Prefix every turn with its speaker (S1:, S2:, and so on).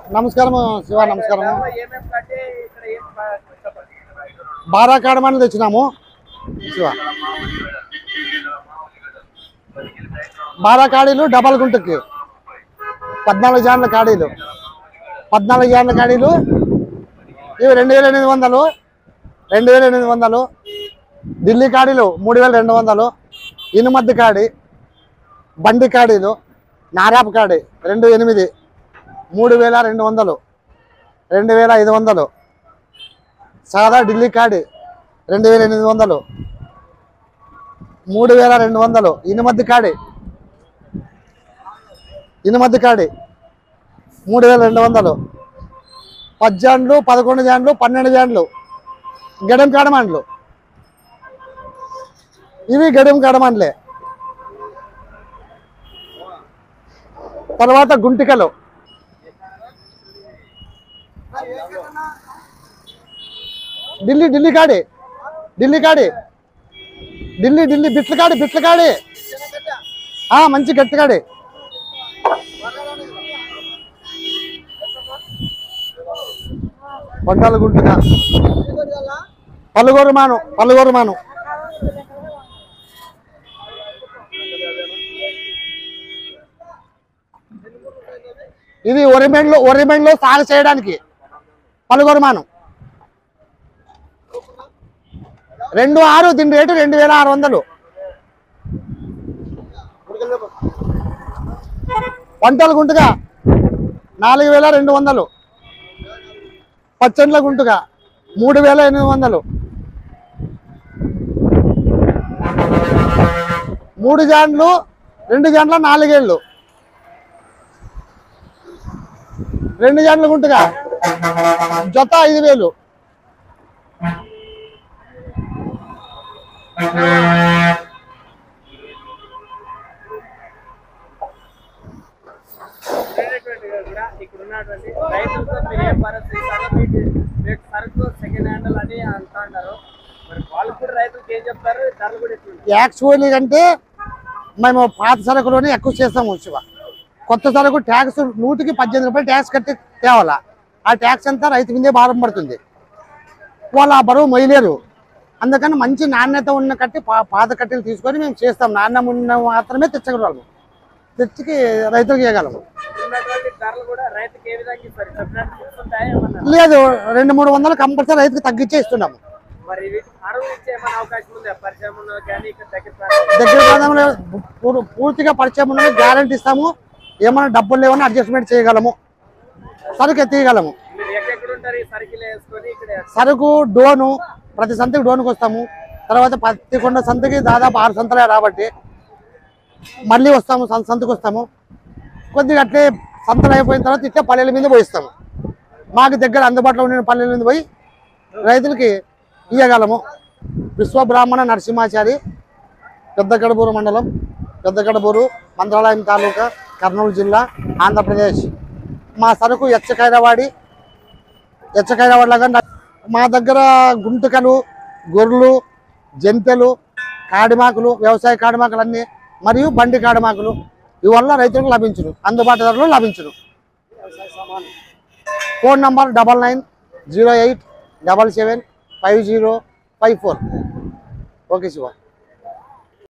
S1: నమస్కారం శివ నమస్కారం
S2: ఏమేమి కట్టి ఇక్కడ ఏం బా- చెప్పండి.
S1: బారా కాడమని తెచ్చినాము శివ బారా కాడీలు డబల్ గుంటకి పద్నాలుగు జాన్ల కాడీలు పద్నాలుగు జాన్ల కాడీలు ఇవి రెండు వేల ఎనిమిది వందలు రెండు వేల ఎనిమిది వందలు ఢిల్లీ కాడీలు మూడు వేల రెండు వందలు ఇనుమద్ది కాడి బండి కాడీలు నారాపు కాడి రెండు ఎనిమిది మూడు వేల రెండు వందలు రెండు వేల ఐదు వందలు సాదా ఢిల్లీ కాడి రెండు వేల ఎనిమిది వందలు మూడు వేల రెండు వందలు ఇనుమద్ది కాడి ఇనుమద్ది కాడి మూడు వేల రెండు వందలు పజ్జాండ్లు పదకొండు జాండ్లు పన్నెండు జాండ్లు గడెం కాడమాండ్లు ఇవి గడెం కాడమాండ్లే తర్వాత గుంటికలు ఢిల్లీ ఢిల్లీ కాడి ఢిల్లీ కాడి ఢిల్లీ ఢిల్లీ బిట్ల కాడి బిట్ల కాడి ఆ, మంచి గట్టి కాడి పంటాల గుంటుగా పల్లుగోరు మాను పల్లుగోరు మాను ఇది ఒరిమెండ్లో ఒరిమెండ్లో సాగు చేయడానికి పలుగోరు మానం రెండు ఆరు దీని రేటు రెండు వేల ఆరు వందలు పంటల గుంటుగా నాలుగు వేల రెండు వందలు పచ్చండ్ల గుంటుగా మూడు వేల ఎనిమిది వందలు మూడు జాండ్లు రెండు జాండ్ల నాలుగేళ్ళు రెండు జాండ్ల గుంటుగా జత ఐదు వేలు
S2: ఉండేటువంటి కూడా ఇక్కడ ఉన్నటువంటి రైతులతో మీరు ఏం భరోసా ఇస్తారో మీకు మీకు సరుకు సెకండ్ హ్యాండ్ అని అంటా ఉన్నారు మరి వాళ్ళకి కూడా రైతులకు ఏం చెప్తారు ధరలు కూడా ఎట్లుంటాయి
S1: యాక్చువల్లీ అంటే మేము పాత సరుకులోనే ఎక్కువ చేస్తాము శివ కొత్త సరుకు ట్యాక్స్ నూటికి పద్దెనిమిది రూపాయలు ట్యాక్స్ కట్టి తేవాలా ఆ ట్యాక్స్ అంతా రైతు మీదే భారం పడుతుంది వాళ్ళు ఆ బరువు మొయ్యలేరు అందుకని మంచి నాణ్యత ఉన్న కట్టి పా- పాత కట్టెలు తీసుకొని మేము చేస్తాం నాణ్యం ఉన్న మాత్రమే తెచ్చగలము తెచ్చికి రైతులకు ఇవ్వగలము
S2: ఉన్నటువంటి ధరలు కూడా రైతుకి ఏ విధంగా ఇస్తారు చెప్పినట్టు చూస్తుంటాయా ఏమన్నా
S1: లేదు రెండు మూడు వందలు కంపల్సరీ రైతుకి తగ్గించే ఇస్తున్నాము
S2: మరి వీటికి అరువు ఇచ్చే ఏమైనా అవకాశం ఉందా పరిచయం ఉన్నది కానీ ఇక్కడ దగ్గర ప్రాంతం
S1: దగ్గర ప్రాంతంలో పూ- పూర్తిగా పరిచయం ఉన్నది గ్యారంటీ ఇస్తాము ఏమైనా డబ్బులు లేవని అడ్జస్ట్మెంట్ చేయగలము సరుకు ఎత్తియగలము
S2: మీరు ఎక్కడెక్కడ ఉంటారు ఈ సరుకులు వేసుకొని ఇక్కడ
S1: సరుకు డోను ప్రతి సంతకి డోనుకి వస్తాము తర్వాత పత్తికొండ సంతకి దాదాపు ఆరు సంతలే కాబట్టి మళ్ళీ వస్తాము సం- సంతకు వస్తాము కొద్దిగా అట్లే సంతలు అయిపోయిన తర్వాత ఇట్లా పల్లెల మీద పోయిస్తాము మాకు దగ్గర అందుబాటులో ఉండిన పల్లెల మీద పోయి రైతులకి ఇయ్యగలము విశ్వబ్రాహ్మణ నరసింహాచారి పెద్దగడబూరు మండలం పెద్దగడబూరు మంత్రాలయం తాలూకా కర్నూలు జిల్లా ఆంధ్రప్రదేశ్ మా సరుకు ఎచ్చకైరవాడి ఎచ్చకైరవాడిలాగా నా- మా దగ్గర గుంటకలు గొర్రెలు జంతెలు కాడిమాకులు వ్యవసాయ కాడిమాకులు అన్నీ మరియు బండి కాడిమాకులు ఇవల్ల రైతులకు లభించును అందుబాటు ధరలో లభించును phone number double nine zero eight double seven five zero five four okay Shiva